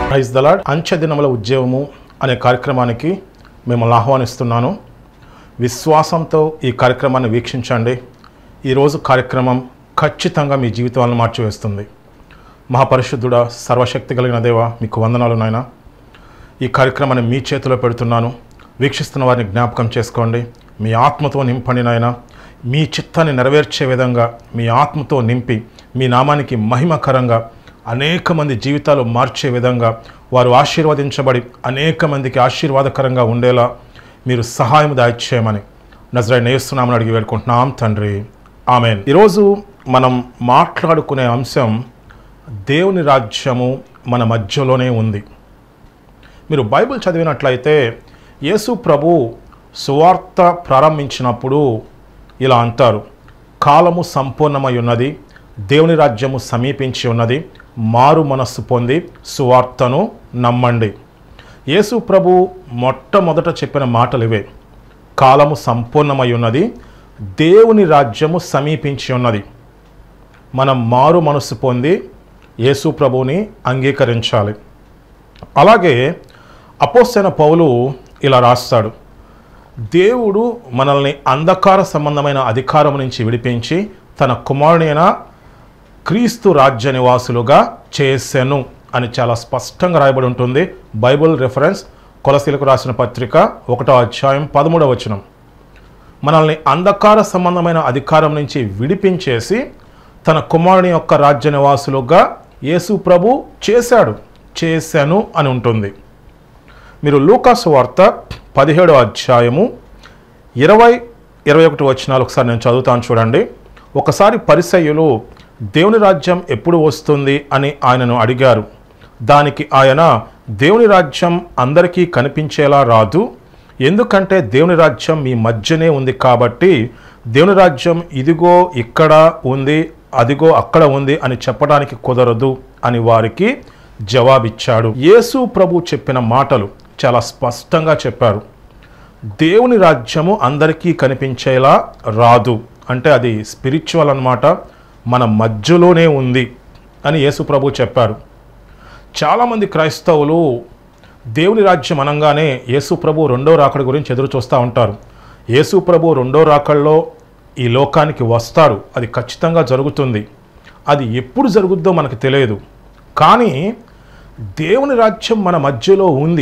praise the Lord అంచె దినముల ఉద్యమము అనే కార్యక్రమానికి మిమ్మల్ని ఆహ్వానిస్తున్నాను విశ్వాసంతో ఈ కార్యక్రమాన్ని వీక్షించండి ఈరోజు కార్యక్రమం ఖచ్చితంగా మీ జీవితాలను మార్చివేస్తుంది మహాపరిశుద్ధుడా సర్వశక్తి కలిగిన దేవ మీకు వందనాలు నాయన ఈ కార్యక్రమాన్ని మీ చేతిలో పెడుతున్నాను వీక్షిస్తున్న వారిని జ్ఞాపకం చేసుకోండి మీ ఆత్మతో నింపండి నాయన మీ చిత్తాన్ని నెరవేర్చే విధంగా మీ ఆత్మతో నింపి మీ నామానికి మహిమకరంగా అనేక మంది జీవితాలు మార్చే విధంగా వారు ఆశీర్వదించబడి అనేక మందికి ఆశీర్వాదకరంగా ఉండేలా మీరు సహాయం దాయిచ్చేయమని నజరై నేస్తున్నామని అడిగి వేడుకుంటున్నాం తండ్రి ఆమెన్ ఈరోజు మనం మాట్లాడుకునే అంశం దేవుని రాజ్యము మన మధ్యలోనే ఉంది మీరు బైబిల్ చదివినట్లయితే యేసు ప్రభు సువార్త ప్రారంభించినప్పుడు ఇలా అంటారు కాలము సంపూర్ణమై ఉన్నది దేవుని రాజ్యము సమీపించి ఉన్నది మారు మనస్సు పొంది సువార్తను నమ్మండి యేసు ప్రభు మొట్టమొదట చెప్పిన మాటలు ఇవే కాలము సంపూర్ణమై ఉన్నది దేవుని రాజ్యము సమీపించి ఉన్నది మనం మారు మనస్సు పొంది యేసు ప్రభువుని అంగీకరించాలి అలాగే అపోస్తైన పౌలు ఇలా రాస్తాడు దేవుడు మనల్ని అంధకార సంబంధమైన అధికారం నుంచి విడిపించి తన కుమారుడైన క్రీస్తు రాజ్య నివాసులుగా చేసెను అని చాలా స్పష్టంగా రాయబడి ఉంటుంది బైబిల్ రెఫరెన్స్ కొలసీలకు రాసిన పత్రిక ఒకటో అధ్యాయం పదమూడవ వచనం మనల్ని అంధకార సంబంధమైన అధికారం నుంచి విడిపించేసి తన కుమారుని యొక్క రాజ్య నివాసులుగా యేసు ప్రభు చేశాడు చేశాను అని ఉంటుంది మీరు లూకాసు వార్త పదిహేడో అధ్యాయము ఇరవై ఇరవై ఒకటి వచనాలు ఒకసారి నేను చదువుతాను చూడండి ఒకసారి పరిసయ్యులు దేవుని రాజ్యం ఎప్పుడు వస్తుంది అని ఆయనను అడిగారు దానికి ఆయన దేవుని రాజ్యం అందరికీ కనిపించేలా రాదు ఎందుకంటే దేవుని రాజ్యం మీ మధ్యనే ఉంది కాబట్టి దేవుని రాజ్యం ఇదిగో ఇక్కడ ఉంది అదిగో అక్కడ ఉంది అని చెప్పడానికి కుదరదు అని వారికి జవాబిచ్చాడు యేసు ప్రభు చెప్పిన మాటలు చాలా స్పష్టంగా చెప్పారు దేవుని రాజ్యము అందరికీ కనిపించేలా రాదు అంటే అది స్పిరిచువల్ అన్నమాట మన మధ్యలోనే ఉంది అని యేసు ప్రభు చెప్పారు చాలామంది క్రైస్తవులు దేవుని రాజ్యం అనగానే యేసు ప్రభు రెండో రాకడ గురించి ఎదురు చూస్తూ ఉంటారు యేసు ప్రభు రెండో రాకడలో ఈ లోకానికి వస్తారు అది ఖచ్చితంగా జరుగుతుంది అది ఎప్పుడు జరుగుద్దో మనకు తెలియదు కానీ దేవుని రాజ్యం మన మధ్యలో ఉంది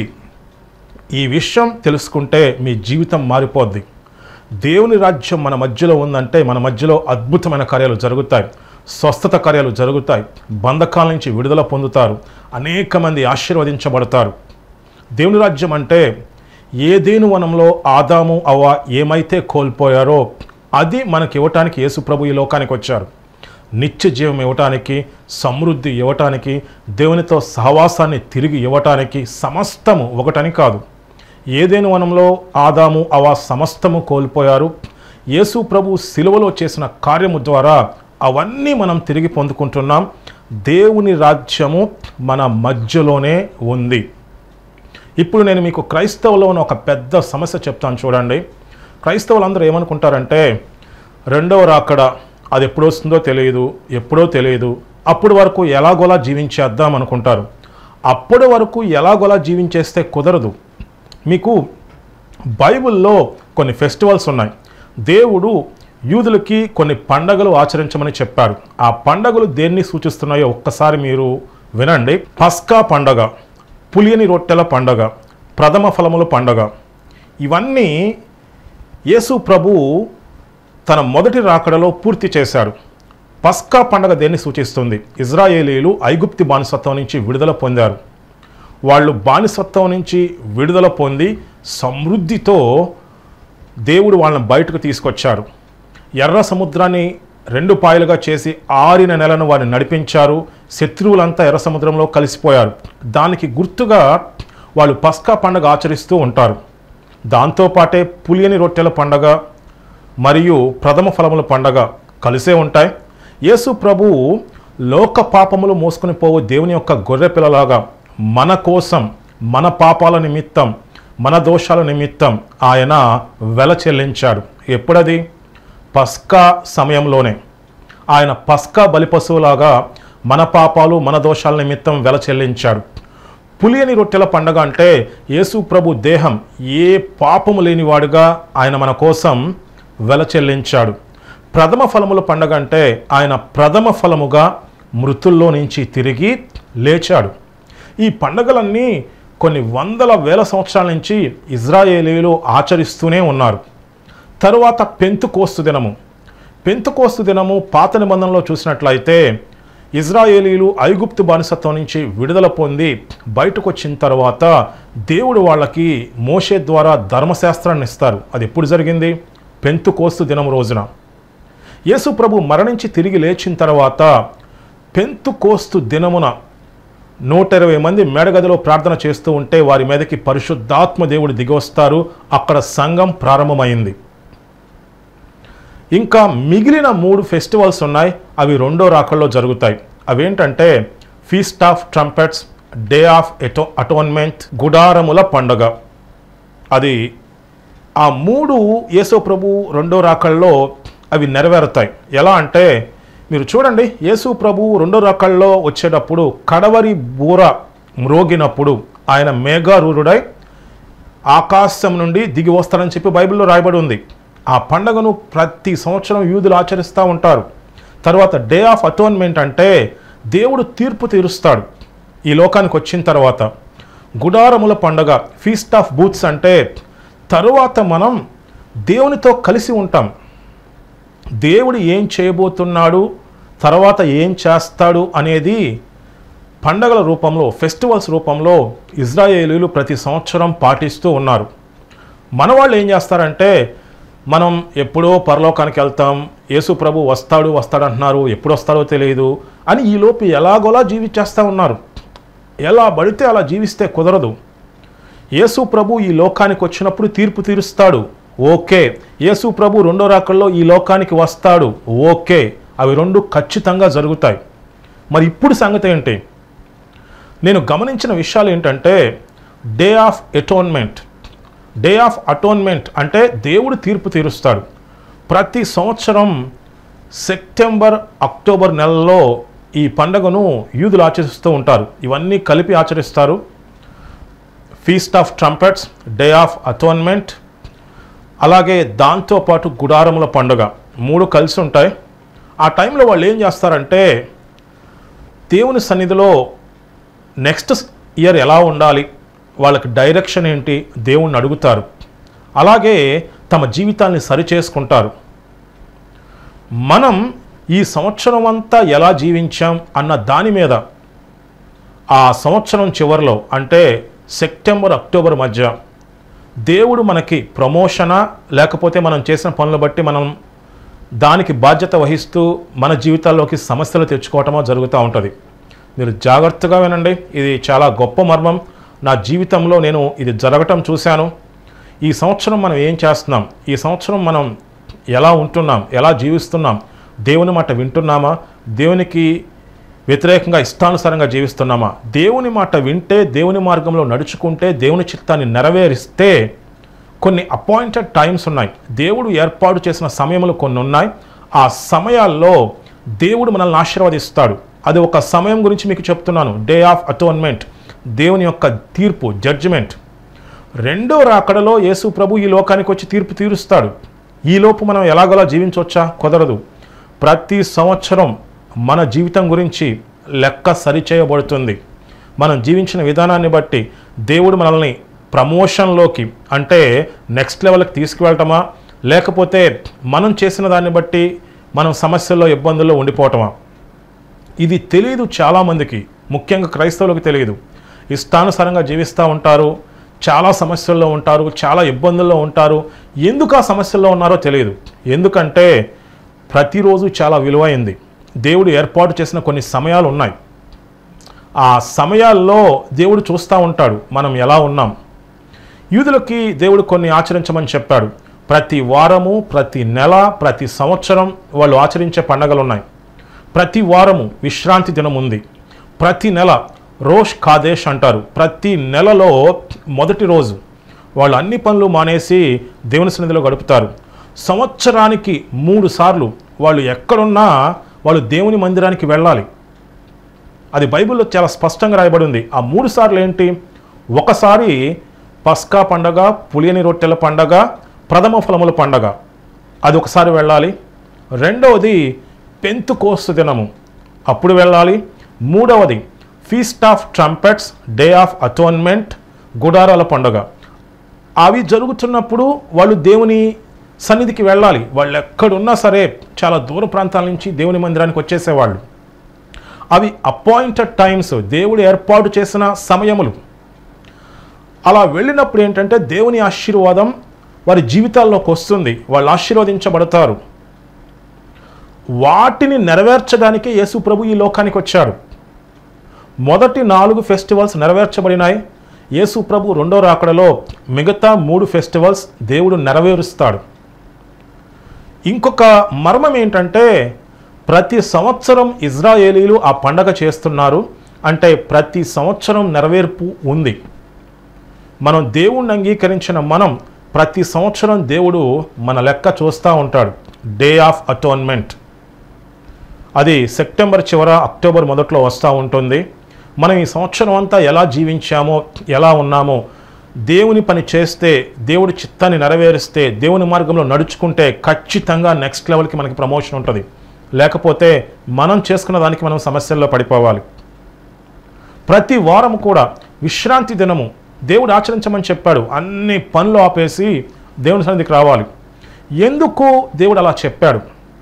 ఈ విషయం తెలుసుకుంటే మీ జీవితం మారిపోద్ది దేవుని రాజ్యం మన మధ్యలో ఉందంటే మన మధ్యలో అద్భుతమైన కార్యాలు జరుగుతాయి స్వస్థత కార్యాలు జరుగుతాయి బంధకాల నుంచి విడుదల పొందుతారు అనేక మంది ఆశీర్వదించబడతారు దేవుని రాజ్యం అంటే ఏదేను వనంలో ఆదాము అవ్వ ఏమైతే కోల్పోయారో అది మనకి ఇవ్వటానికి యేసు ప్రభు ఈ లోకానికి వచ్చారు నిత్య జీవం ఇవ్వటానికి సమృద్ధి ఇవ్వటానికి దేవునితో సహవాసాన్ని తిరిగి ఇవ్వటానికి సమస్తము ఒకటని కాదు ఏదేను వనంలో ఆదాము అవ సమస్తము కోల్పోయారు యేసు ప్రభు సిలువలో చేసిన కార్యము ద్వారా అవన్నీ మనం తిరిగి పొందుకుంటున్నాం దేవుని రాజ్యము మన మధ్యలోనే ఉంది ఇప్పుడు నేను మీకు క్రైస్తవులో ఉన్న ఒక పెద్ద సమస్య చెప్తాను చూడండి క్రైస్తవులందరూ ఏమనుకుంటారంటే రెండవ రాకడ అది ఎప్పుడు వస్తుందో తెలియదు ఎప్పుడో తెలియదు అప్పటి వరకు ఎలాగోలా జీవించేద్దాం అనుకుంటారు అప్పటి వరకు ఎలాగోలా జీవించేస్తే కుదరదు మీకు బైబిల్లో కొన్ని ఫెస్టివల్స్ ఉన్నాయి దేవుడు యూదులకి కొన్ని పండగలు ఆచరించమని చెప్పారు ఆ పండగలు దేన్ని సూచిస్తున్నాయో ఒక్కసారి మీరు వినండి పస్కా పండగ పులియని రొట్టెల పండగ ప్రథమ ఫలముల పండగ ఇవన్నీ యేసు ప్రభు తన మొదటి రాకడలో పూర్తి చేశాడు పస్కా పండగ దేన్ని సూచిస్తుంది ఇజ్రాయేలీలు ఐగుప్తి బానిసత్వం నుంచి విడుదల పొందారు వాళ్ళు బానిసత్వం నుంచి విడుదల పొంది సమృద్ధితో దేవుడు వాళ్ళని బయటకు తీసుకొచ్చారు ఎర్ర సముద్రాన్ని రెండు పాయలుగా చేసి ఆరిన నెలను వారిని నడిపించారు శత్రువులంతా ఎర్ర సముద్రంలో కలిసిపోయారు దానికి గుర్తుగా వాళ్ళు పస్కా పండగ ఆచరిస్తూ ఉంటారు దాంతోపాటే పులియని రొట్టెల పండగ మరియు ప్రథమ ఫలముల పండగ కలిసే ఉంటాయి యేసు ప్రభువు లోక పాపములు మోసుకొని పోవు దేవుని యొక్క గొర్రె పిల్లలాగా మన కోసం మన పాపాల నిమిత్తం మన దోషాల నిమిత్తం ఆయన వెల చెల్లించాడు ఎప్పుడది పస్కా సమయంలోనే ఆయన పస్కా బలిపశువులాగా మన పాపాలు మన దోషాల నిమిత్తం వెల చెల్లించాడు పులియని రొట్టెల పండగ అంటే యేసు ప్రభు దేహం ఏ పాపము లేనివాడుగా ఆయన మన కోసం వెల చెల్లించాడు ప్రథమ ఫలముల పండగ అంటే ఆయన ప్రథమ ఫలముగా మృతుల్లో నుంచి తిరిగి లేచాడు ఈ పండగలన్నీ కొన్ని వందల వేల సంవత్సరాల నుంచి ఇజ్రాయేలీలు ఆచరిస్తూనే ఉన్నారు తరువాత పెంతుకోస్తు దినము పెంతుకోస్తు దినము పాత నిబంధనలో చూసినట్లయితే ఇజ్రాయేలీలు ఐగుప్తు బానిసత్వం నుంచి విడుదల పొంది బయటకు వచ్చిన తర్వాత దేవుడు వాళ్ళకి మోషే ద్వారా ధర్మశాస్త్రాన్ని ఇస్తారు అది ఎప్పుడు జరిగింది పెంతుకోస్తు దినం రోజున యేసు ప్రభు మరణించి తిరిగి లేచిన తర్వాత పెంతుకోస్తు దినమున నూట ఇరవై మంది మేడగదిలో ప్రార్థన చేస్తూ ఉంటే వారి మీదకి పరిశుద్ధాత్మ దేవుడు దిగొస్తారు అక్కడ సంఘం ప్రారంభమైంది ఇంకా మిగిలిన మూడు ఫెస్టివల్స్ ఉన్నాయి అవి రెండో రాకల్లో జరుగుతాయి అవేంటంటే feast of trumpets day of ఎటో అటోన్మెంట్ గుడారముల పండుగ అది ఆ మూడు యేసు ప్రభు రెండో రాకల్లో అవి నెరవేరుతాయి ఎలా అంటే మీరు చూడండి యేసు ప్రభు రెండో రాకల్లో వచ్చేటప్పుడు కడవరి బూర మ్రోగినప్పుడు ఆయన మేఘారూరుడై ఆకాశం నుండి దిగి వస్తాడని చెప్పి బైబిల్లో రాయబడి ఉంది ఆ పండగను ప్రతి సంవత్సరం యూదులు ఆచరిస్తూ ఉంటారు తర్వాత డే ఆఫ్ అటోన్మెంట్ అంటే దేవుడు తీర్పు తీరుస్తాడు ఈ లోకానికి వచ్చిన తర్వాత గుడారముల పండగ ఫీస్ట్ ఆఫ్ బూత్స్ అంటే తరువాత మనం దేవునితో కలిసి ఉంటాం దేవుడు ఏం చేయబోతున్నాడు తర్వాత ఏం చేస్తాడు అనేది పండగల రూపంలో ఫెస్టివల్స్ రూపంలో ఇజ్రాయేలీలు ప్రతి సంవత్సరం పాటిస్తూ ఉన్నారు మన వాళ్ళు ఏం చేస్తారంటే మనం ఎప్పుడో పరలోకానికి వెళ్తాం యేసు ప్రభు వస్తాడు వస్తాడు అంటున్నారు ఎప్పుడు వస్తాడో తెలియదు అని ఈలోపు ఎలాగోలా జీవించేస్తూ ఉన్నారు ఎలా పడితే అలా జీవిస్తే కుదరదు యేసు ప్రభు ఈ లోకానికి వచ్చినప్పుడు తీర్పు తీరుస్తాడు ఓకే యేసు ప్రభు రెండో రాకల్లో ఈ లోకానికి వస్తాడు ఓకే అవి రెండు ఖచ్చితంగా జరుగుతాయి మరి ఇప్పుడు సంగతి ఏంటి నేను గమనించిన విషయాలు ఏంటంటే day of atonement day of atonement అంటే దేవుడు తీర్పు తీరుస్తాడు ప్రతి సంవత్సరం సెప్టెంబర్ అక్టోబర్ నెలలో ఈ పండుగను యూదులు ఆచరిస్తూ ఉంటారు ఇవన్నీ కలిపి ఆచరిస్తారు feast of trumpets day of atonement అలాగే దాంతోపాటు గుడారముల పండుగ మూడు కలిసి ఉంటాయి ఆ టైంలో వాళ్ళు ఏం చేస్తారంటే దేవుని సన్నిధిలో నెక్స్ట్ ఇయర్ ఎలా ఉండాలి వాళ్ళకి డైరెక్షన్ ఏంటి దేవుణ్ణి అడుగుతారు అలాగే తమ జీవితాన్ని సరిచేసుకుంటారు మనం ఈ సంవత్సరం అంతా ఎలా జీవించాం అన్న దాని మీద ఆ సంవత్సరం చివరిలో అంటే సెప్టెంబర్ అక్టోబర్ మధ్య దేవుడు మనకి ప్రమోషనా లేకపోతే మనం చేసిన పనులు బట్టి మనం దానికి బాధ్యత వహిస్తూ మన జీవితాల్లోకి సమస్యలు తెచ్చుకోవటమో జరుగుతూ ఉంటుంది మీరు జాగ్రత్తగా వినండి ఇది చాలా గొప్ప మర్మం నా జీవితంలో నేను ఇది జరగటం చూశాను ఈ సంవత్సరం మనం ఏం చేస్తున్నాం ఈ సంవత్సరం మనం ఎలా ఉంటున్నాం ఎలా జీవిస్తున్నాం దేవుని మాట వింటున్నామా దేవునికి వ్యతిరేకంగా ఇష్టానుసారంగా జీవిస్తున్నామా దేవుని మాట వింటే దేవుని మార్గంలో నడుచుకుంటే దేవుని చిత్తాన్ని నెరవేరిస్తే కొన్ని అపాయింటెడ్ టైమ్స్ ఉన్నాయి దేవుడు ఏర్పాటు చేసిన సమయములు కొన్ని ఉన్నాయి ఆ సమయాల్లో దేవుడు మనల్ని ఆశీర్వదిస్తాడు అది ఒక సమయం గురించి మీకు చెప్తున్నాను డే ఆఫ్ అటోన్మెంట్ దేవుని యొక్క తీర్పు జడ్జిమెంట్ రెండో రాకడలో యేసు ప్రభు ఈ లోకానికి వచ్చి తీర్పు తీరుస్తాడు ఈ లోపు మనం ఎలాగోలా జీవించవచ్చా కుదరదు ప్రతి సంవత్సరం మన జీవితం గురించి లెక్క సరిచేయబడుతుంది మనం జీవించిన విధానాన్ని బట్టి దేవుడు మనల్ని ప్రమోషన్లోకి అంటే నెక్స్ట్ లెవెల్కి తీసుకువెళ్ళటమా లేకపోతే మనం చేసిన దాన్ని బట్టి మనం సమస్యల్లో ఇబ్బందుల్లో ఉండిపోవటమా ఇది తెలియదు చాలామందికి ముఖ్యంగా క్రైస్తవులకు తెలియదు ఇష్టానుసారంగా జీవిస్తూ ఉంటారు చాలా సమస్యల్లో ఉంటారు చాలా ఇబ్బందుల్లో ఉంటారు ఎందుకు ఆ సమస్యల్లో ఉన్నారో తెలియదు ఎందుకంటే ప్రతిరోజు చాలా విలువైంది దేవుడు ఏర్పాటు చేసిన కొన్ని సమయాలు ఉన్నాయి ఆ సమయాల్లో దేవుడు చూస్తూ ఉంటాడు మనం ఎలా ఉన్నాం యూదులకి దేవుడు కొన్ని ఆచరించమని చెప్పాడు ప్రతి వారము ప్రతి నెల ప్రతి సంవత్సరం వాళ్ళు ఆచరించే పండగలు ఉన్నాయి ప్రతి వారము విశ్రాంతి దినం ఉంది ప్రతి నెల రోష్ కాదేశ్ అంటారు ప్రతి నెలలో మొదటి రోజు వాళ్ళు అన్ని పనులు మానేసి దేవుని సన్నిధిలో గడుపుతారు సంవత్సరానికి మూడు సార్లు వాళ్ళు ఎక్కడున్నా వాళ్ళు దేవుని మందిరానికి వెళ్ళాలి అది బైబిల్లో చాలా స్పష్టంగా రాయబడి ఉంది ఆ మూడు సార్లు ఏంటి ఒకసారి పస్కా పండగ పులియని రొట్టెల పండగ ప్రథమ ఫలముల పండగ అది ఒకసారి వెళ్ళాలి రెండవది పెంతు కోస్తు దినము అప్పుడు వెళ్ళాలి మూడవది feast of trumpets day of atonement గుడారాల పండుగ అవి జరుగుతున్నప్పుడు వాళ్ళు దేవుని సన్నిధికి వెళ్ళాలి వాళ్ళు ఎక్కడున్నా సరే చాలా దూర ప్రాంతాల నుంచి దేవుని మందిరానికి వచ్చేసేవాళ్ళు అవి అపాయింటెడ్ టైమ్స్ దేవుడు ఏర్పాటు చేసిన సమయములు అలా వెళ్ళినప్పుడు ఏంటంటే దేవుని ఆశీర్వాదం వారి జీవితాల్లోకి వస్తుంది వాళ్ళు ఆశీర్వదించబడతారు వాటిని నెరవేర్చడానికి యేసు ప్రభు ఈ లోకానికి వచ్చాడు మొదటి నాలుగు ఫెస్టివల్స్ నెరవేర్చబడినాయి యేసు ప్రభు రెండో రాకడలో మిగతా మూడు ఫెస్టివల్స్ దేవుడు నెరవేరుస్తాడు ఇంకొక మర్మం ఏంటంటే ప్రతి సంవత్సరం ఇజ్రాయేలీలు ఆ పండగ చేస్తున్నారు అంటే ప్రతి సంవత్సరం నెరవేర్పు ఉంది మనం దేవుణ్ణి అంగీకరించిన మనం ప్రతి సంవత్సరం దేవుడు మన లెక్క చూస్తూ ఉంటాడు డే ఆఫ్ అటోన్మెంట్ అది సెప్టెంబర్ చివర అక్టోబర్ మొదట్లో వస్తూ ఉంటుంది మనం ఈ సంవత్సరం అంతా ఎలా జీవించామో ఎలా ఉన్నామో దేవుని పని చేస్తే దేవుడి చిత్తాన్ని నెరవేరిస్తే దేవుని మార్గంలో నడుచుకుంటే ఖచ్చితంగా నెక్స్ట్ లెవెల్కి మనకి ప్రమోషన్ ఉంటుంది లేకపోతే మనం చేసుకున్న దానికి మనం సమస్యల్లో పడిపోవాలి ప్రతి వారం కూడా విశ్రాంతి దినము దేవుడు ఆచరించమని చెప్పాడు అన్ని పనులు ఆపేసి దేవుని సన్నిధికి రావాలి ఎందుకు దేవుడు అలా చెప్పాడు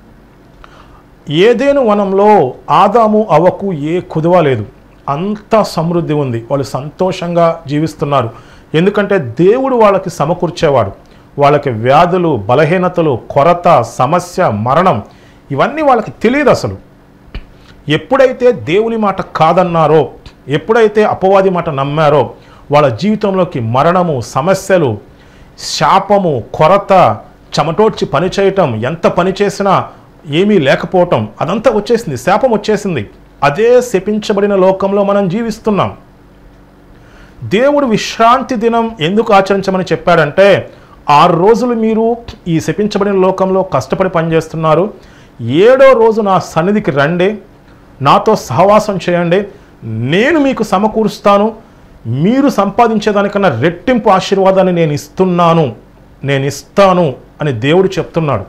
ఏదేను వనంలో ఆదాము అవకు ఏ కుదువ లేదు అంత సమృద్ధి ఉంది వాళ్ళు సంతోషంగా జీవిస్తున్నారు ఎందుకంటే దేవుడు వాళ్ళకి సమకూర్చేవాడు వాళ్ళకి వ్యాధులు బలహీనతలు కొరత సమస్య మరణం ఇవన్నీ వాళ్ళకి తెలియదు అసలు ఎప్పుడైతే దేవుని మాట కాదన్నారో ఎప్పుడైతే అపవాది మాట నమ్మారో వాళ్ళ జీవితంలోకి మరణము సమస్యలు శాపము కొరత చెమటోడ్చి పని చేయటం ఎంత పని చేసినా ఏమీ లేకపోవటం అదంతా వచ్చేసింది శాపం వచ్చేసింది అదే శపించబడిన లోకంలో మనం జీవిస్తున్నాం దేవుడు విశ్రాంతి దినం ఎందుకు ఆచరించమని చెప్పాడంటే ఆరు రోజులు మీరు ఈ శపించబడిన లోకంలో కష్టపడి పనిచేస్తున్నారు ఏడో రోజు నా సన్నిధికి రండి నాతో సహవాసం చేయండి నేను మీకు సమకూరుస్తాను మీరు సంపాదించేదానికన్నా రెట్టింపు ఆశీర్వాదాన్ని నేను ఇస్తున్నాను నేను ఇస్తాను అని దేవుడు చెప్తున్నాడు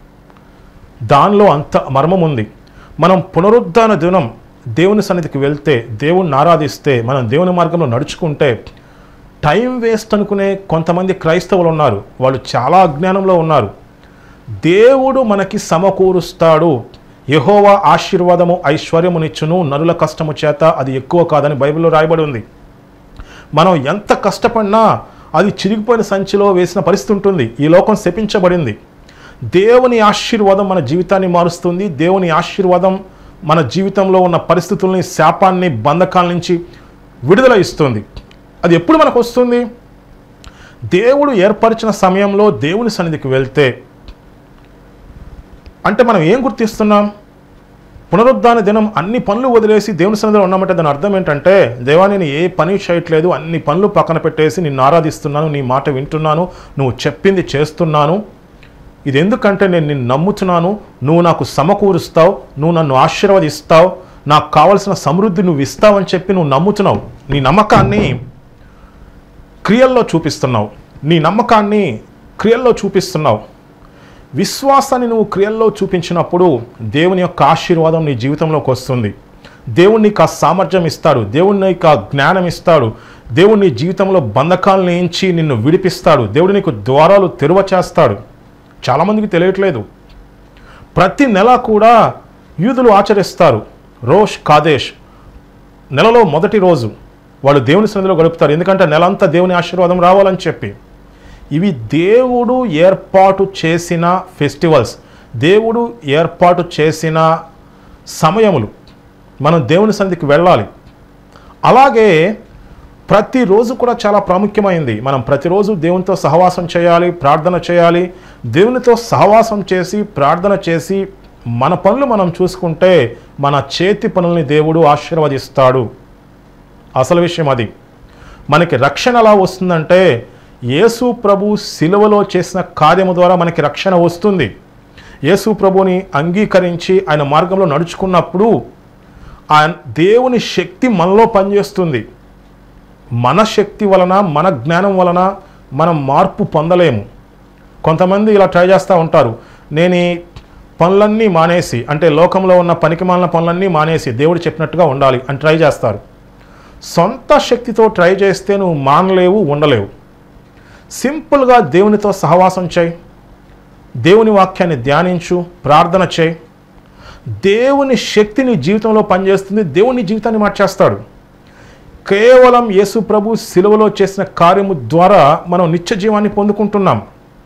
దానిలో అంత మర్మం ఉంది మనం పునరుద్ధాన దినం దేవుని సన్నిధికి వెళ్తే దేవుణ్ణి ఆరాధిస్తే మనం దేవుని మార్గంలో నడుచుకుంటే టైం వేస్ట్ అనుకునే కొంతమంది క్రైస్తవులు ఉన్నారు వాళ్ళు చాలా అజ్ఞానంలో ఉన్నారు దేవుడు మనకి సమకూరుస్తాడు యహోవా ఆశీర్వాదము ఐశ్వర్యమునిచ్చును నరుల కష్టము చేత అది ఎక్కువ కాదని బైబిల్లో రాయబడి ఉంది మనం ఎంత కష్టపడినా అది చిరిగిపోయిన సంచిలో వేసిన పరిస్థితి ఉంటుంది ఈ లోకం శపించబడింది దేవుని ఆశీర్వాదం మన జీవితాన్ని మారుస్తుంది దేవుని ఆశీర్వాదం మన జీవితంలో ఉన్న పరిస్థితుల్ని శాపాన్ని బంధకాల నుంచి విడుదల ఇస్తుంది అది ఎప్పుడు మనకు వస్తుంది దేవుడు ఏర్పరిచిన సమయంలో దేవుని సన్నిధికి వెళ్తే అంటే మనం ఏం గుర్తిస్తున్నాం పునరుద్ధాన దినం అన్ని పనులు వదిలేసి దేవుని సన్నిధిలో ఉన్నామంటే దాని అర్థం ఏంటంటే దేవా నేను ఏ పని చేయట్లేదు అన్ని పనులు పక్కన పెట్టేసి నిన్ను ఆరాధిస్తున్నాను నీ మాట వింటున్నాను నువ్వు చెప్పింది చేస్తున్నాను ఇది ఎందుకంటే నేను నిన్ను నమ్ముతున్నాను నువ్వు నాకు సమకూరుస్తావు నువ్వు నన్ను ఆశీర్వదిస్తావు నాకు కావలసిన సమృద్ధి నువ్వు ఇస్తావని చెప్పి నువ్వు నమ్ముతున్నావు నీ నమ్మకాన్ని క్రియల్లో చూపిస్తున్నావు నీ నమ్మకాన్ని క్రియల్లో చూపిస్తున్నావు విశ్వాసాన్ని నువ్వు క్రియల్లో చూపించినప్పుడు దేవుని యొక్క ఆశీర్వాదం నీ జీవితంలోకి వస్తుంది దేవుడు నీకు ఆ సామర్థ్యం ఇస్తాడు దేవుడు నీకు ఆ జ్ఞానం ఇస్తాడు దేవుడు నీ జీవితంలో బంధకాలను ఎంచి నిన్ను విడిపిస్తాడు దేవుడు నీకు ద్వారాలు తెరువ చేస్తాడు చాలామందికి తెలియట్లేదు ప్రతి నెల కూడా యూదులు ఆచరిస్తారు రోష్ కాదేశ్ నెలలో మొదటి రోజు వాళ్ళు దేవుని సన్నిధిలో గడుపుతారు ఎందుకంటే నెలంతా దేవుని ఆశీర్వాదం రావాలని చెప్పి ఇవి దేవుడు ఏర్పాటు చేసిన ఫెస్టివల్స్ దేవుడు ఏర్పాటు చేసిన సమయములు మనం దేవుని సన్నిధికి వెళ్ళాలి అలాగే ప్రతిరోజు కూడా చాలా ప్రాముఖ్యమైంది మనం ప్రతిరోజు దేవునితో సహవాసం చేయాలి ప్రార్థన చేయాలి దేవునితో సహవాసం చేసి ప్రార్థన చేసి మన పనులు మనం చూసుకుంటే మన చేతి పనుల్ని దేవుడు ఆశీర్వదిస్తాడు అసలు విషయం అది మనకి రక్షణ ఎలా వస్తుందంటే యేసు ప్రభు సిలువలో చేసిన కార్యము ద్వారా మనకి రక్షణ వస్తుంది యేసు ప్రభుని అంగీకరించి ఆయన మార్గంలో నడుచుకున్నప్పుడు ఆ దేవుని శక్తి మనలో పనిచేస్తుంది మన శక్తి వలన మన జ్ఞానం వలన మనం మార్పు పొందలేము కొంతమంది ఇలా ట్రై చేస్తూ ఉంటారు నేను ఈ పనులన్నీ మానేసి అంటే లోకంలో ఉన్న పనికిమాలిన పనులన్నీ మానేసి దేవుడు చెప్పినట్టుగా ఉండాలి అని ట్రై చేస్తారు సొంత శక్తితో ట్రై చేస్తే నువ్వు మానలేవు ఉండలేవు సింపుల్గా దేవునితో సహవాసం చేయి దేవుని వాక్యాన్ని ధ్యానించు ప్రార్థన చేయి దేవుని శక్తి నీ జీవితంలో పనిచేస్తుంది దేవుని జీవితాన్ని మార్చేస్తాడు కేవలం యేసు ప్రభు సిలువలో చేసిన కార్యము ద్వారా మనం నిత్య జీవాన్ని పొందుకుంటున్నాం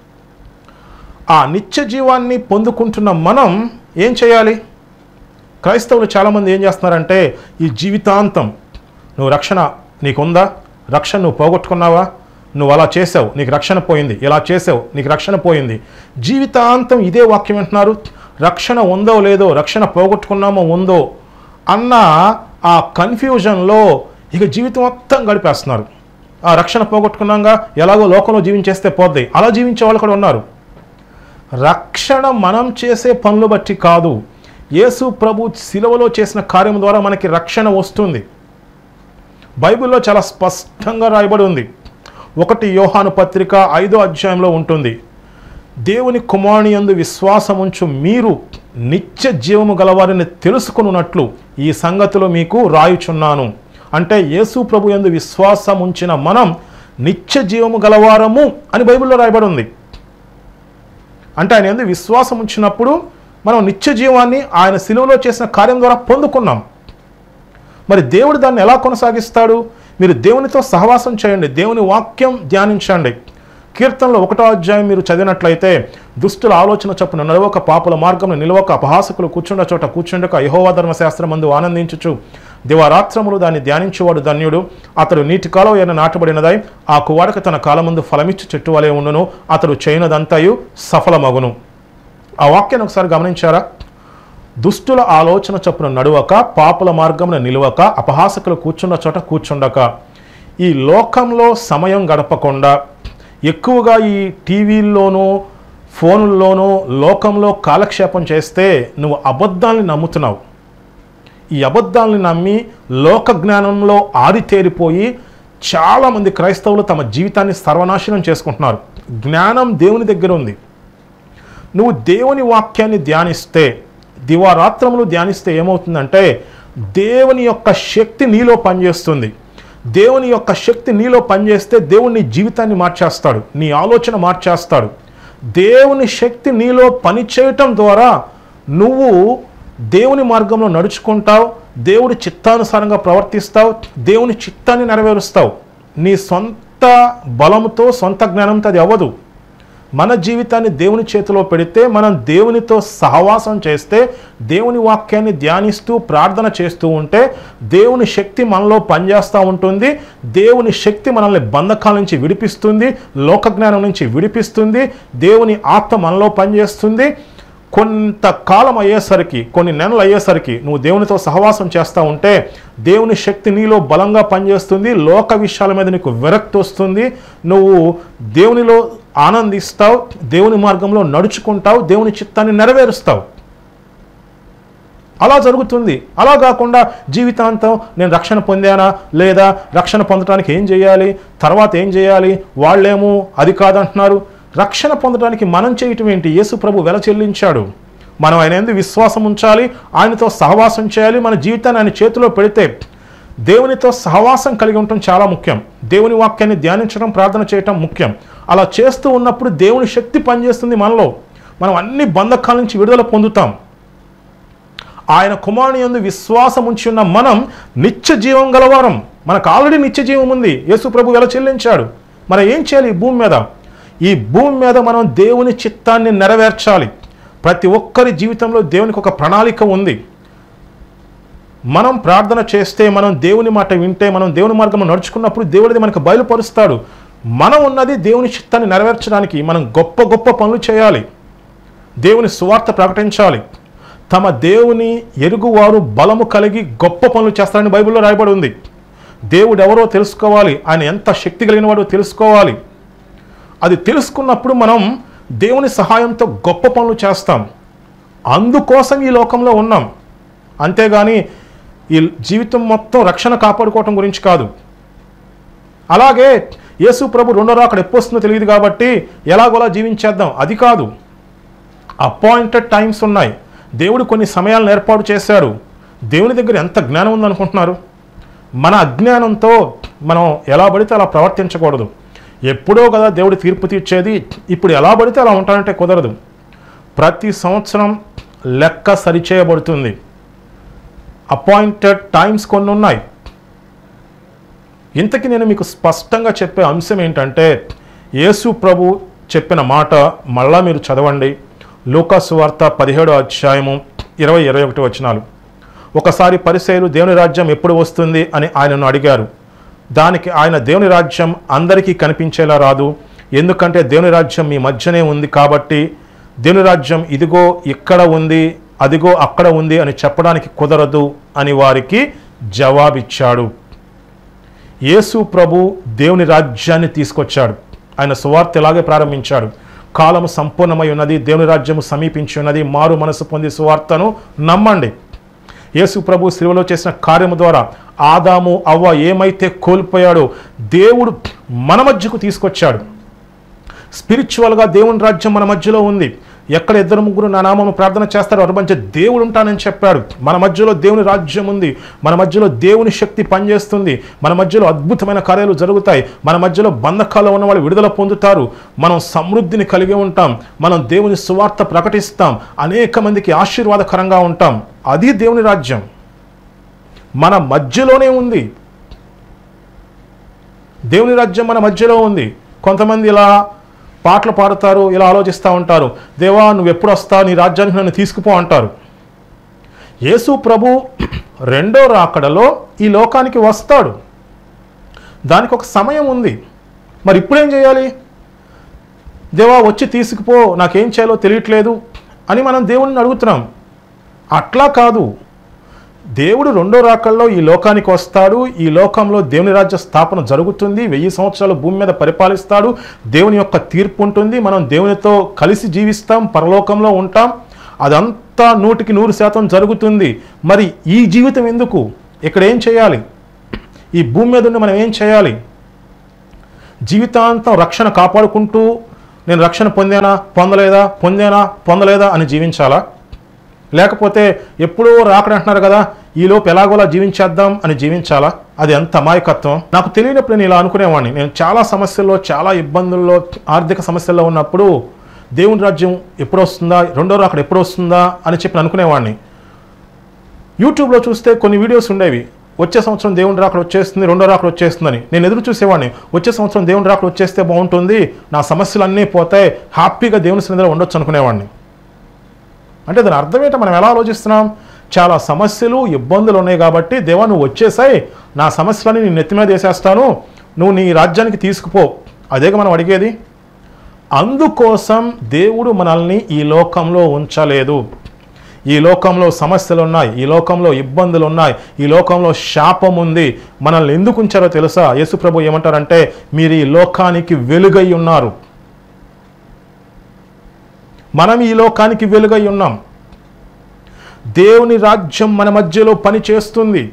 ఆ నిత్య జీవాన్ని పొందుకుంటున్న మనం ఏం చేయాలి క్రైస్తవులు చాలామంది ఏం చేస్తున్నారంటే ఈ జీవితాంతం నువ్వు రక్షణ నీకుందా రక్షణ నువ్వు పోగొట్టుకున్నావా నువ్వు అలా చేసావు నీకు రక్షణ పోయింది ఇలా చేసావు నీకు రక్షణ పోయింది జీవితాంతం ఇదే వాక్యం వింటున్నారు రక్షణ ఉందో లేదో రక్షణ పోగొట్టుకున్నామో ఉందో అన్న ఆ కన్ఫ్యూజన్లో ఇక జీవితం మొత్తం గడిపేస్తున్నారు ఆ రక్షణ పోగొట్టుకున్నాగా ఎలాగో లోకంలో జీవించేస్తే పోద్ది అలా జీవించే వాళ్ళు కూడా ఉన్నారు రక్షణ మనం చేసే పనులు బట్టి కాదు యేసు ప్రభు శిలువలో చేసిన కార్యం ద్వారా మనకి రక్షణ వస్తుంది బైబిల్లో చాలా స్పష్టంగా రాయబడి ఉంది ఒకటి యోహాను పత్రిక ఐదో అధ్యాయంలో ఉంటుంది దేవుని కుమారుని యందు విశ్వాసముంచు మీరు నిత్య జీవము గలవారిని తెలుసుకున్నట్లు ఈ సంగతిలో మీకు రాయుచున్నాను అంటే యేసు ప్రభు యందు విశ్వాసం ఉంచిన మనం నిత్య జీవము గలవారము అని బైబిల్లో రాయబడి ఉంది అంటే ఆయన ఎందు విశ్వాసం ఉంచినప్పుడు మనం నిత్య జీవాన్ని ఆయన సిలువలో చేసిన కార్యం ద్వారా పొందుకున్నాం మరి దేవుడు దాన్ని ఎలా కొనసాగిస్తాడు మీరు దేవునితో సహవాసం చేయండి దేవుని వాక్యం ధ్యానించండి కీర్తనలో ఒకటో అధ్యాయం మీరు చదివినట్లయితే దుష్టుల ఆలోచన చొప్పున నడవక పాపుల మార్గంలో నిలవక అపహాసకులు కూర్చుండ చోట కూర్చుండక యహోవా ధర్మశాస్త్రం మందు ఆనందించుచు దివారాత్రములు దాన్ని ధ్యానించేవాడు ధన్యుడు అతడు నీటి కాలం అయిన నాటబడినదై ఆ కువాడక తన కాలమందు ఫలమిచ్చు చెట్టు వలె ఉండును అతడు చేయనదంతయు సఫలమగును ఆ వాక్యాన్ని ఒకసారి గమనించారా దుష్టుల ఆలోచన చొప్పున నడువక పాపుల మార్గమున నిలువక అపహాసకులు కూర్చున్న చోట కూర్చుండక ఈ లోకంలో సమయం గడపకుండా ఎక్కువగా ఈ టీవీల్లోనూ ఫోనుల్లోనూ లోకంలో కాలక్షేపం చేస్తే నువ్వు అబద్ధాల్ని నమ్ముతున్నావు ఈ అబద్ధాలని నమ్మి లోక జ్ఞానంలో ఆరితేరిపోయి చాలామంది క్రైస్తవులు తమ జీవితాన్ని సర్వనాశనం చేసుకుంటున్నారు జ్ఞానం దేవుని దగ్గర ఉంది నువ్వు దేవుని వాక్యాన్ని ధ్యానిస్తే దివారాత్రములు ధ్యానిస్తే ఏమవుతుందంటే దేవుని యొక్క శక్తి నీలో పనిచేస్తుంది దేవుని యొక్క శక్తి నీలో పనిచేస్తే దేవుని నీ జీవితాన్ని మార్చేస్తాడు నీ ఆలోచన మార్చేస్తాడు దేవుని శక్తి నీలో పనిచేయటం ద్వారా నువ్వు దేవుని మార్గంలో నడుచుకుంటావు దేవుడి చిత్తానుసారంగా ప్రవర్తిస్తావు దేవుని చిత్తాన్ని నెరవేరుస్తావు నీ సొంత బలంతో సొంత జ్ఞానంతో అది అవ్వదు మన జీవితాన్ని దేవుని చేతిలో పెడితే మనం దేవునితో సహవాసం చేస్తే దేవుని వాక్యాన్ని ధ్యానిస్తూ ప్రార్థన చేస్తూ ఉంటే దేవుని శక్తి మనలో పనిచేస్తూ ఉంటుంది దేవుని శక్తి మనల్ని బంధకాల నుంచి విడిపిస్తుంది లోకజ్ఞానం నుంచి విడిపిస్తుంది దేవుని ఆత్మ మనలో పనిచేస్తుంది కొంతకాలం అయ్యేసరికి కొన్ని నెలలు అయ్యేసరికి నువ్వు దేవునితో సహవాసం చేస్తూ ఉంటే దేవుని శక్తి నీలో బలంగా పనిచేస్తుంది లోక విషయాల మీద నీకు విరక్తి వస్తుంది నువ్వు దేవునిలో ఆనందిస్తావు దేవుని మార్గంలో నడుచుకుంటావు దేవుని చిత్తాన్ని నెరవేరుస్తావు అలా జరుగుతుంది అలా కాకుండా జీవితాంతం నేను రక్షణ పొందానా లేదా రక్షణ పొందడానికి ఏం చేయాలి తర్వాత ఏం చేయాలి వాళ్ళేమో అది కాదంటున్నారు రక్షణ పొందడానికి మనం చేయటం ఏంటి యేసు ప్రభు వెల చెల్లించాడు మనం ఆయన ఎందుకు విశ్వాసం ఉంచాలి ఆయనతో సహవాసం చేయాలి మన జీవితాన్ని ఆయన చేతిలో పెడితే దేవునితో సహవాసం కలిగి ఉండటం చాలా ముఖ్యం దేవుని వాక్యాన్ని ధ్యానించడం ప్రార్థన చేయటం ముఖ్యం అలా చేస్తూ ఉన్నప్పుడు దేవుని శక్తి పనిచేస్తుంది మనలో మనం అన్ని బంధకాల నుంచి విడుదల పొందుతాం ఆయన కుమారుని యందు విశ్వాసం ఉంచి ఉన్న మనం నిత్య జీవం గలవారం మనకు ఆల్రెడీ నిత్య జీవం ఉంది యేసు ప్రభు ఎలా చెల్లించాడు మనం ఏం చేయాలి ఈ భూమి మీద ఈ భూమి మీద మనం దేవుని చిత్తాన్ని నెరవేర్చాలి ప్రతి ఒక్కరి జీవితంలో దేవునికి ఒక ప్రణాళిక ఉంది మనం ప్రార్థన చేస్తే మనం దేవుని మాట వింటే మనం దేవుని మార్గంలో నడుచుకున్నప్పుడు దేవుడిది మనకు బయలుపరుస్తాడు మనం ఉన్నది దేవుని చిత్తాన్ని నెరవేర్చడానికి మనం గొప్ప గొప్ప పనులు చేయాలి దేవుని సువార్త ప్రకటించాలి తమ దేవుని ఎరుగువారు బలము కలిగి గొప్ప పనులు చేస్తారని బైబిల్లో రాయబడి ఉంది దేవుడు ఎవరో తెలుసుకోవాలి ఆయన ఎంత శక్తి కలిగిన వాడో తెలుసుకోవాలి అది తెలుసుకున్నప్పుడు మనం దేవుని సహాయంతో గొప్ప పనులు చేస్తాం అందుకోసం ఈ లోకంలో ఉన్నాం అంతేగాని ఈ జీవితం మొత్తం రక్షణ కాపాడుకోవటం గురించి కాదు అలాగే యేసు ప్రభు రెండో రాకడ ఎప్పుడు వస్తుందో తెలియదు కాబట్టి ఎలాగోలా జీవించేద్దాం అది కాదు అపాయింటెడ్ టైమ్స్ ఉన్నాయి దేవుడు కొన్ని సమయాలను ఏర్పాటు చేశాడు దేవుని దగ్గర ఎంత జ్ఞానం ఉందనుకుంటున్నారు మన అజ్ఞానంతో మనం ఎలా పడితే అలా ప్రవర్తించకూడదు ఎప్పుడో కదా దేవుడు తీర్పు తీర్చేది ఇప్పుడు ఎలా పడితే అలా ఉంటానంటే కుదరదు ప్రతి సంవత్సరం లెక్క సరిచేయబడుతుంది అపాయింటెడ్ టైమ్స్ కొన్ని ఉన్నాయి ఇంతకీ నేను మీకు స్పష్టంగా చెప్పే అంశం ఏంటంటే యేసు ప్రభు చెప్పిన మాట మళ్ళా మీరు చదవండి లూకాసు వార్త పదిహేడో అధ్యాయము ఇరవై ఇరవై ఒకటి వచనాలు ఒకసారి పరిసయులు దేవుని రాజ్యం ఎప్పుడు వస్తుంది అని ఆయనను అడిగారు దానికి ఆయన దేవుని రాజ్యం అందరికీ కనిపించేలా రాదు ఎందుకంటే దేవుని రాజ్యం మీ మధ్యనే ఉంది కాబట్టి దేవుని రాజ్యం ఇదిగో ఇక్కడ ఉంది అదిగో అక్కడ ఉంది అని చెప్పడానికి కుదరదు అని వారికి జవాబిచ్చాడు యేసు ప్రభు దేవుని రాజ్యాన్ని తీసుకొచ్చాడు ఆయన సువార్త ఇలాగే ప్రారంభించాడు కాలము సంపూర్ణమై ఉన్నది దేవుని రాజ్యము సమీపించి ఉన్నది మారు మనసు పొంది సువార్తను నమ్మండి యేసు ప్రభు శిలువలో చేసిన కార్యము ద్వారా ఆదాము అవ్వ ఏమైతే కోల్పోయాడో దేవుడు మన మధ్యకు తీసుకొచ్చాడు స్పిరిచువల్గా దేవుని రాజ్యం మన మధ్యలో ఉంది ఎక్కడ ఇద్దరు ముగ్గురు నా నామము ప్రార్థన చేస్తారో వారి మధ్య దేవుడు ఉంటానని చెప్పాడు మన మధ్యలో దేవుని రాజ్యం ఉంది మన మధ్యలో దేవుని శక్తి పనిచేస్తుంది మన మధ్యలో అద్భుతమైన కార్యాలు జరుగుతాయి మన మధ్యలో బంధకాల్లో ఉన్న వాళ్ళు విడుదల పొందుతారు మనం సమృద్ధిని కలిగి ఉంటాం మనం దేవుని సువార్త ప్రకటిస్తాం అనేక మందికి ఆశీర్వాదకరంగా ఉంటాం అది దేవుని రాజ్యం మన మధ్యలోనే ఉంది దేవుని రాజ్యం మన మధ్యలో ఉంది కొంతమంది ఇలా పాటలు పాడుతారు ఇలా ఆలోచిస్తూ ఉంటారు దేవా నువ్వు ఎప్పుడు వస్తావు నీ రాజ్యానికి నన్ను తీసుకుపో అంటారు యేసు ప్రభు రెండో రాకడలో ఈ లోకానికి వస్తాడు దానికి ఒక సమయం ఉంది మరి ఇప్పుడేం చేయాలి దేవా వచ్చి తీసుకుపో నాకేం చేయాలో తెలియట్లేదు అని మనం దేవుడిని అడుగుతున్నాం అట్లా కాదు దేవుడు రెండో రాకల్లో ఈ లోకానికి వస్తాడు ఈ లోకంలో దేవుని రాజ్య స్థాపన జరుగుతుంది వెయ్యి సంవత్సరాలు భూమి మీద పరిపాలిస్తాడు దేవుని యొక్క తీర్పు ఉంటుంది మనం దేవునితో కలిసి జీవిస్తాం పరలోకంలో ఉంటాం అదంతా నూటికి నూరు శాతం జరుగుతుంది మరి ఈ జీవితం ఎందుకు ఇక్కడ ఏం చేయాలి ఈ భూమి మీద ఉండి మనం ఏం చేయాలి జీవితాంతం రక్షణ కాపాడుకుంటూ నేను రక్షణ పొందానా పొందలేదా పొందానా పొందలేదా అని జీవించాలా లేకపోతే ఎప్పుడో రాకడ అంటున్నారు కదా ఈలోపు ఎలాగోలా జీవించేద్దాం అని జీవించాలా అది ఎంత అమాయకత్వం నాకు తెలియనప్పుడు నేను ఇలా అనుకునేవాడిని నేను చాలా సమస్యల్లో చాలా ఇబ్బందుల్లో ఆర్థిక సమస్యల్లో ఉన్నప్పుడు దేవుని రాజ్యం ఎప్పుడు వస్తుందా రెండో రాకడ ఎప్పుడు వస్తుందా అని చెప్పి అనుకునేవాడిని యూట్యూబ్లో చూస్తే కొన్ని వీడియోస్ ఉండేవి వచ్చే సంవత్సరం దేవుని రాకడ వచ్చేస్తుంది రెండో రాకడ వచ్చేస్తుందని నేను ఎదురు చూసేవాడిని వచ్చే సంవత్సరం దేవుని రాకడ వచ్చేస్తే బాగుంటుంది నా సమస్యలు అన్నీ పోతాయి హ్యాపీగా దేవుని సన్నిధిలో ఉండొచ్చు అనుకునేవాడిని అంటే దాని అర్థం ఏంటో మనం ఎలా ఆలోచిస్తున్నాం చాలా సమస్యలు ఇబ్బందులు ఉన్నాయి కాబట్టి దేవా నువ్వు వచ్చేసాయి నా సమస్యలని నేను నెత్తి మీద వేసేస్తాను నువ్వు నీ రాజ్యానికి తీసుకుపో అదేగా మనం అడిగేది అందుకోసం దేవుడు మనల్ని ఈ లోకంలో ఉంచలేదు ఈ లోకంలో సమస్యలు ఉన్నాయి ఈ లోకంలో ఇబ్బందులు ఉన్నాయి ఈ లోకంలో శాపం ఉంది మనల్ని ఎందుకు ఉంచారో తెలుసా యేసుప్రభు ఏమంటారంటే మీరు ఈ లోకానికి వెలుగై ఉన్నారు మనం ఈ లోకానికి వెలుగై ఉన్నాం దేవుని రాజ్యం మన మధ్యలో పని చేస్తుంది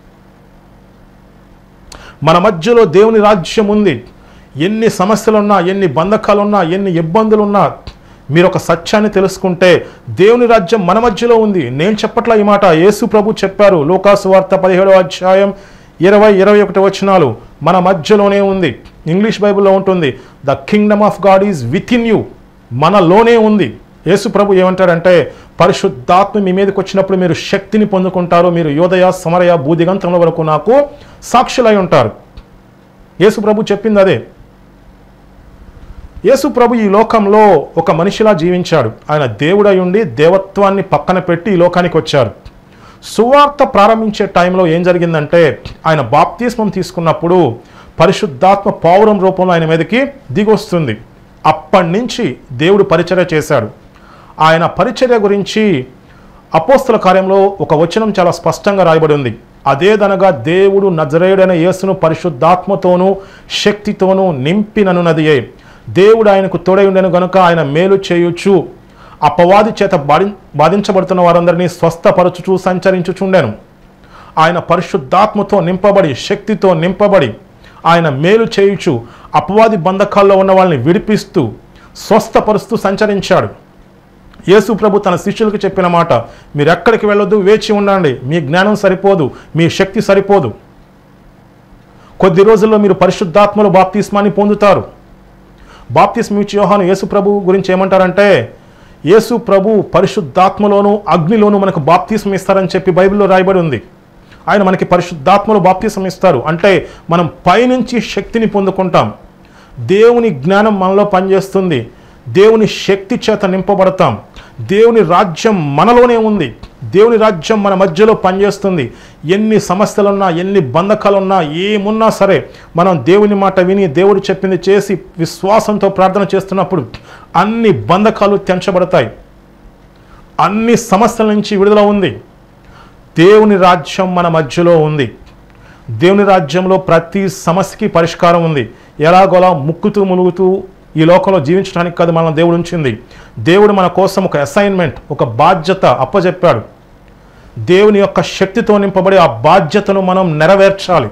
మన మధ్యలో దేవుని రాజ్యం ఉంది ఎన్ని సమస్యలున్నా ఎన్ని బంధకాలున్నా ఎన్ని ఇబ్బందులున్నా మీరు ఒక సత్యాన్ని తెలుసుకుంటే దేవుని రాజ్యం మన మధ్యలో ఉంది నేను చెప్పట్లా ఈ మాట యేసు ప్రభు చెప్పారు లోకాసు వార్త పదిహేడవ అధ్యాయం ఇరవై ఇరవై ఒకటి వచనాలు మన మధ్యలోనే ఉంది ఇంగ్లీష్ బైబిల్లో ఉంటుంది the kingdom of God is within you మనలోనే ఉంది యేసు ప్రభు ఏమంటాడంటే పరిశుద్ధాత్మ మీ మీదకి వచ్చినప్పుడు మీరు శక్తిని పొందుకుంటారు మీరు యోదయ సమరయ భూదిగంతముల వరకు నాకు సాక్షులై ఉంటారు యేసు ప్రభు చెప్పింది అదే యేసు ప్రభు ఈ లోకంలో ఒక మనిషిలా జీవించాడు ఆయన దేవుడై ఉండి దేవత్వాన్ని పక్కన పెట్టి ఈ లోకానికి వచ్చారు సువార్త ప్రారంభించే టైంలో ఏం జరిగిందంటే ఆయన బాప్తిస్మం తీసుకున్నప్పుడు పరిశుద్ధాత్మ పావురం రూపంలో ఆయన మీదకి దిగొస్తుంది అప్పటి నుంచి దేవుడు పరిచర్య చేశాడు ఆయన పరిచర్య గురించి అపోస్తుల కార్యంలో ఒక వచనం చాలా స్పష్టంగా రాయబడి ఉంది అదేదనగా దేవుడు నజరేయుడైన యేసును పరిశుద్ధాత్మతోనూ శక్తితోనూ నింపిననున్నదియే దేవుడు ఆయనకు తోడై ఉండెను గనుక ఆయన మేలు చేయొచ్చు అపవాది చేత బాధి బాధించబడుతున్న వారందరినీ స్వస్థపరచుచూ సంచరించుచుండెను ఆయన పరిశుద్ధాత్మతో నింపబడి శక్తితో నింపబడి ఆయన మేలు చేయుచు అపవాది బంధకాల్లో ఉన్న వాళ్ళని విడిపిస్తూ స్వస్థపరుస్తూ సంచరించాడు యేసు ప్రభు తన శిష్యులకు చెప్పిన మాట మీరు ఎక్కడికి వెళ్ళొద్దు వేచి ఉండండి మీ జ్ఞానం సరిపోదు మీ శక్తి సరిపోదు కొద్ది రోజుల్లో మీరు పరిశుద్ధాత్మలో బాప్తిస్మాన్ని పొందుతారు బాప్తిస్మ ఇచ్చి యోహాను యేసు ప్రభు గురించి ఏమంటారంటే యేసు ప్రభు పరిశుద్ధాత్మలోను అగ్నిలోను మనకు బాప్తిస్మ ఇస్తారని చెప్పి బైబిల్లో రాయబడి ఉంది ఆయన మనకి పరిశుద్ధాత్మలో బాప్తిస్మ ఇస్తారు అంటే మనం పైనుంచి శక్తిని పొందుకుంటాం దేవుని జ్ఞానం మనలో పనిచేస్తుంది దేవుని శక్తి చేత నింపబడతాం దేవుని రాజ్యం మనలోనే ఉంది దేవుని రాజ్యం మన మధ్యలో పనిచేస్తుంది ఎన్ని సమస్యలున్నా ఎన్ని బంధకాలున్నా ఏమున్నా సరే మనం దేవుని మాట విని దేవుడు చెప్పింది చేసి విశ్వాసంతో ప్రార్థన చేస్తున్నప్పుడు అన్ని బంధకాలు తెంచబడతాయి అన్ని సమస్యల నుంచి విడుదల ఉంది దేవుని రాజ్యం మన మధ్యలో ఉంది దేవుని రాజ్యంలో ప్రతి సమస్యకి పరిష్కారం ఉంది ఎలాగోలా ముక్కుతూ ములుగుతూ ఈ లోకంలో జీవించడానికి కాదు మన దేవుడు ఉంచింది దేవుడు మన కోసం ఒక అసైన్మెంట్ ఒక బాధ్యత అప్పజెప్పాడు దేవుని యొక్క శక్తితో నింపబడి ఆ బాధ్యతను మనం నెరవేర్చాలి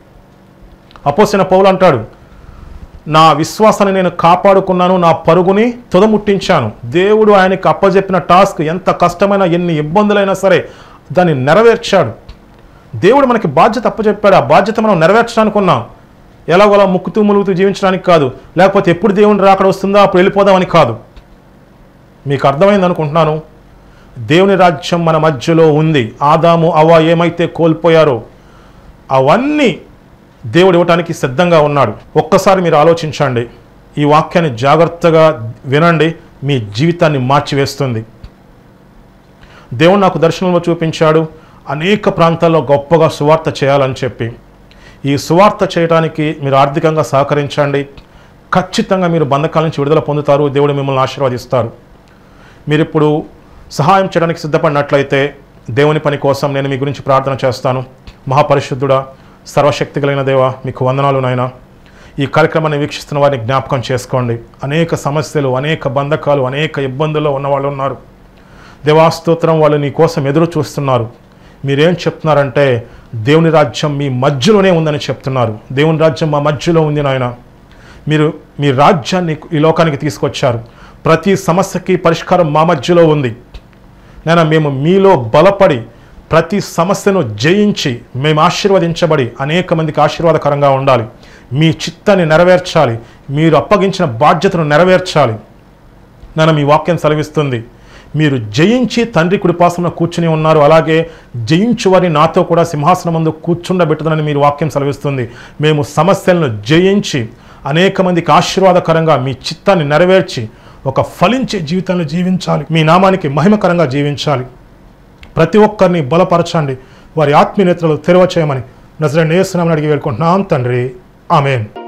అపోసిన పౌలు అంటాడు నా విశ్వాసాన్ని నేను కాపాడుకున్నాను నా పరుగుని తుదముట్టించాను దేవుడు ఆయనకి అప్పజెప్పిన టాస్క్ ఎంత కష్టమైన ఎన్ని ఇబ్బందులైనా సరే దాన్ని నెరవేర్చాడు దేవుడు మనకి బాధ్యత అప్పచెప్పాడు ఆ బాధ్యత మనం నెరవేర్చడానికి ఉన్నాం ఎలాగోలా ముక్కుతూ ములుగుతూ జీవించడానికి కాదు లేకపోతే ఎప్పుడు దేవుని రాకడ వస్తుందో అప్పుడు వెళ్ళిపోదామని కాదు మీకు అర్థమైంది అనుకుంటున్నాను దేవుని రాజ్యం మన మధ్యలో ఉంది ఆదాము అవ ఏమైతే కోల్పోయారో అవన్నీ దేవుడు ఇవ్వటానికి సిద్ధంగా ఉన్నాడు ఒక్కసారి మీరు ఆలోచించండి ఈ వాక్యాన్ని జాగ్రత్తగా వినండి మీ జీవితాన్ని మార్చివేస్తుంది దేవుడు నాకు దర్శనంలో చూపించాడు అనేక ప్రాంతాల్లో గొప్పగా సువార్త చేయాలని చెప్పి ఈ సువార్త చేయడానికి మీరు ఆర్థికంగా సహకరించండి ఖచ్చితంగా మీరు బంధకాల నుంచి విడుదల పొందుతారు దేవుడు మిమ్మల్ని ఆశీర్వదిస్తారు మీరు ఇప్పుడు సహాయం చేయడానికి సిద్ధపడినట్లయితే దేవుని పని కోసం నేను మీ గురించి ప్రార్థన చేస్తాను మహాపరిశుద్ధుడా సర్వశక్తి కలిగిన దేవ మీకు వందనాలు నాయన ఈ కార్యక్రమాన్ని వీక్షిస్తున్న వారిని జ్ఞాపకం చేసుకోండి అనేక సమస్యలు అనేక బంధకాలు అనేక ఇబ్బందుల్లో ఉన్న వాళ్ళు ఉన్నారు దేవాస్తోత్రం వాళ్ళు నీ కోసం ఎదురు చూస్తున్నారు మీరేం చెప్తున్నారంటే దేవుని రాజ్యం మీ మధ్యలోనే ఉందని చెప్తున్నారు దేవుని రాజ్యం మా మధ్యలో ఉంది నాయన మీరు మీ రాజ్యాన్ని ఈ లోకానికి తీసుకొచ్చారు ప్రతి సమస్యకి పరిష్కారం మా మధ్యలో ఉంది నేను మేము మీలో బలపడి ప్రతి సమస్యను జయించి మేము ఆశీర్వదించబడి అనేక మందికి ఆశీర్వాదకరంగా ఉండాలి మీ చిత్తాన్ని నెరవేర్చాలి మీరు అప్పగించిన బాధ్యతను నెరవేర్చాలి నన్ను మీ వాక్యం సెలవిస్తుంది మీరు జయించి తండ్రి కుడిపాసన కూర్చుని ఉన్నారు అలాగే జయించు వారి నాతో కూడా సింహాసనం ముందు కూర్చుండబెట్టుదని మీరు వాక్యం సెలవిస్తుంది మేము సమస్యలను జయించి అనేక మందికి ఆశీర్వాదకరంగా మీ చిత్తాన్ని నెరవేర్చి ఒక ఫలించే జీవితాన్ని జీవించాలి మీ నామానికి మహిమకరంగా జీవించాలి ప్రతి ఒక్కరిని బలపరచండి వారి ఆత్మీయతలు తెరవ చేయమని నజరే నేస్తున్నామని అడిగి వేడుకుంటున్నాం తండ్రి ఆమెన్